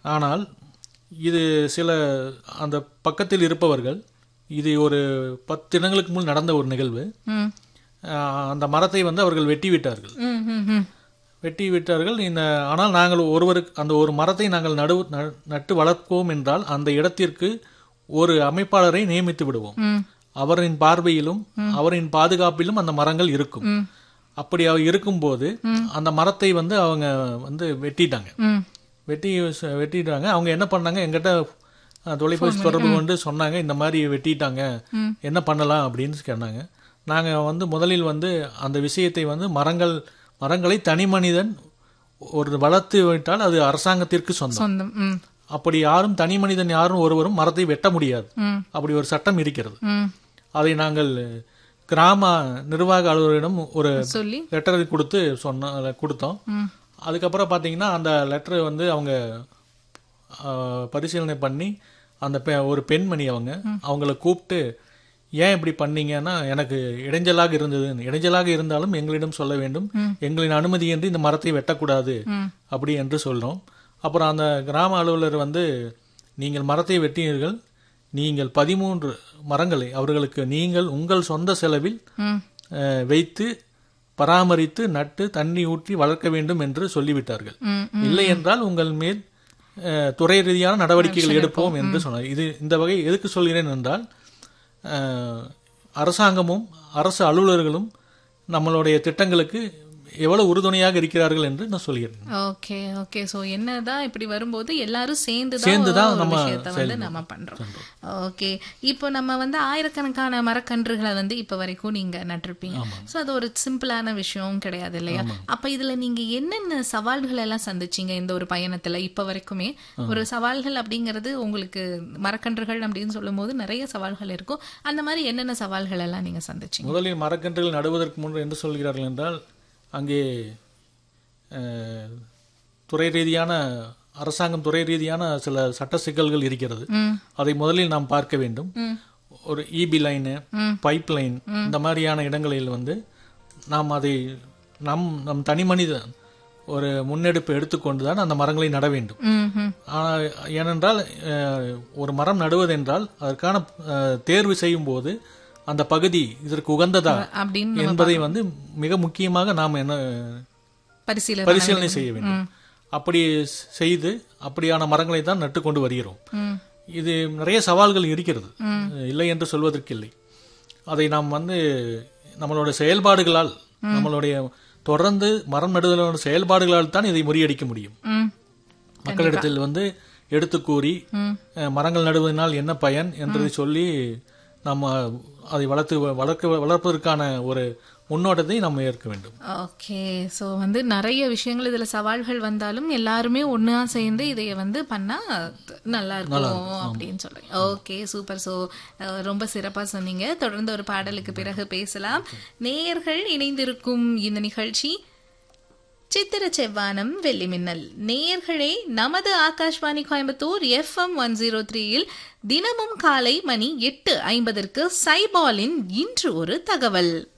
ஆனால் இது சில அந்த பக்கத்தில் இருப்பவர்கள் இது ஒரு பத்து தினங்களுக்கு முன் நடந்த ஒரு நிகழ்வு ம் ஆஹ் அந்த மரத்தை வந்து அவர்கள் வெட்டி விட்டார்கள் ம் ம் ம் வெட்டி விட்டார்கள் இந்த ஆனால் நாங்கள் ஒருவருக்கு அந்த ஒரு மரத்தை நாங்கள் நடு ந- நட்டு வளர்ப்போம் என்றால் அந்த இடத்திற்கு ஒரு அமைப்பாளரை நியமித்து விடுவோம் ம் அவரின் பார்வையிலும் அவரின் பாதுகாப்பிலும் அந்த மரங்கள் இருக்கும் ம் அப்படி அவ இருக்கும்போது அந்த மரத்தை வந்து அவங்க வந்து வெட்டிட்டாங்க ம் வெட்டி ச- வெட்டிட்டாங்க அவங்க என்ன பண்ணாங்க எங்கிட்ட அஹ், தொலைபேசி தொடர்பு கொண்டு சொன்னாங்க இந்த மாதிரி வெட்டிட்டாங்க என்ன பண்ணலாம் அப்படின்னு கேட்டாங்க நாங்கள் வந்து முதலில் வந்து அந்த விஷயத்தை வந்து மரங்கள் மரங்களை தனி மனிதன் ஒரு வளர்த்து விட்டால் அது அரசாங்கத்திற்கு சொந்தம் சொந்தம் ம் அப்படி யாரும் தனி மனிதன் யாரும் ஒருவரும் மரத்தை வெட்ட முடியாது ம் அப்படி ஒரு சட்டம் இருக்கிறது ம் அதை நாங்கள் கிராம நிர்வாக அலுவலரிடம் ஒரு சொல்லி லெட்டர் கொடுத்து சொன்ன கொடுத்தோம் ம் அதுக்கப்புறம் பார்த்தீங்கன்னா அந்த லெட்டர் வந்து அவங்க ஆஹ், பரிசீலனை பண்ணி அந்த பெ- ஒரு பெண்மணி அவங்க அவங்கள கூப்பிட்டு ஏன் இப்படி பண்ணீங்கன்னா எனக்கு இடைஞ்சலாக இருந்தது இடைஞ்சலாக இருந்தாலும் எங்களிடம் சொல்ல வேண்டும் எங்களின் அனுமதியின்றி இந்த மரத்தை வெட்டக்கூடாது ம் அப்படி என்று சொல்றோம் அப்புறம் அந்த கிராம அலுவலர் வந்து நீங்கள் மரத்தை வெட்டினீர்கள் நீங்கள் பதிமூன்று மரங்களை அவர்களுக்கு நீங்கள் உங்கள் சொந்த செலவில் ம் அஹ், வைத்து பராமரித்து நட்டு தண்ணி ஊற்றி வளர்க்க வேண்டும் என்று சொல்லிவிட்டார்கள் ம் இல்லை என்றால் உங்கள் மேல் அஹ், துறை ரீதியான நடவடிக்கைகள் எடுப்போம் என்று சொன்னார் இது இந்த வகை எதுக்கு சொல்கிறேன் என்றால் அஹ், அரசாங்கமும் அரசு அலுவலர்களும் நம்மளுடைய திட்டங்களுக்கு எவ்வளவு உறுதுணையாக இருக்கிறார்கள் என்று நான் சொல்கிறேன் ஓகே ஓகே சோ என்னதான் இப்படி வரும்போது எல்லாரும் சேர்ந்து சேர்ந்து தான் தான் நம்ம விஷயத்தை வந்து நம்ம பண்றோம் ஓகே இப்போ நம்ம வந்து ஆயிரக்கணக்கான மரக்கன்றுகளை வந்து இப்ப வரைக்கும் நீங்க நட்டிருப்பீங்க சோ அது ஒரு சிம்பிளான விஷயம் கிடையாது இல்லையா அப்ப இதுல நீங்க என்னென்ன சவால்கள் எல்லாம் சந்திச்சீங்க இந்த ஒரு பயணத்துல இப்ப வரைக்குமே ஒரு சவால்கள் அப்படிங்கிறது உங்களுக்கு மரக்கன்றுகள் அப்படின்னு சொல்லும் போது நிறைய சவால்கள் இருக்கும் அந்த மாதிரி என்னென்ன சவால்கள் எல்லாம் நீங்க சந்திச்சீங்க முதலில் மரக்கன்றுகள் நடுவதற்கு முன்பு என்ன சொல்கிறார்கள் என்றால் அங்கே அஹ், துறை ரீதியான அரசாங்கம் துறை ரீதியான சில சட்ட சிக்கல்கள் இருக்கிறது ம் அதை முதலில் நாம் பார்க்க வேண்டும் ம் ஒரு இபி லைனு ம். பைப் லைன் இந்த மாதிரியான இடங்களில் வந்து நாம் அதை நம் நம் தனி மனிதன் ஒரு முன்னெடுப்பு எடுத்துக்கொண்டு தான் அந்த மரங்களை நட வேண்டும் ம் ம் ஆனால் ஏனென்றால் அஹ், ஒரு மரம் நடுவதென்றால் அதற்கான அஹ், தேர்வு செய்யும் போது அந்த பகுதி இதற்கு உகந்ததா அப்படின்னு என்பதை வந்து மிக முக்கியமாக நாம் என்ன பரிசீலனை பரிசீலனை செய்ய வேண்டும் அப்படி செய்து அப்படியான மரங்களை தான் நட்டு கொண்டு வருகிறோம் ம் இது நிறைய சவால்கள் இருக்கிறது இல்லை என்று சொல்வதற்கில்லை அதை நாம் வந்து நம்மளோட செயல்பாடுகளால் நம்மளுடைய தொடர்ந்து மரம் நடுதலோட செயல்பாடுகளால் தான் இதை முறியடிக்க முடியும் ம் மக்களிடத்தில் வந்து எடுத்து கூறி ம் அஹ், மரங்கள் நடுவதனால் என்ன பயன் என்றதை சொல்லி நம்ம அதை வளர்த்து வளர்க்க வளர்ப்பதற்கான ஒரு முன்னோட்டத்தை நம்ம ஏற்க வேண்டும் ஓகே சோ வந்து நிறைய விஷயங்கள் இதுல சவால்கள் வந்தாலும் எல்லாருமே ஒண்ணா சேர்ந்து இதைய வந்து பண்ணா நல்லா இருக்கும் அப்படின்னு சொல்றேன் ஓகே சூப்பர் சோ ரொம்ப சிறப்பா சொன்னீங்க தொடர்ந்து ஒரு பாடலுக்கு பிறகு பேசலாம் நேயர்கள் இணைந்திருக்கும் இந்த நிகழ்ச்சி சித்திர செவ்வானம் வெள்ளி மின்னல் நேயர்களே நமது Akashvani Coimbatore FM one zero த்ரீயில் தினமும் காலை மணி எட்டு ஐம்பதற்கு சைபாலின் இன்று ஒரு தகவல்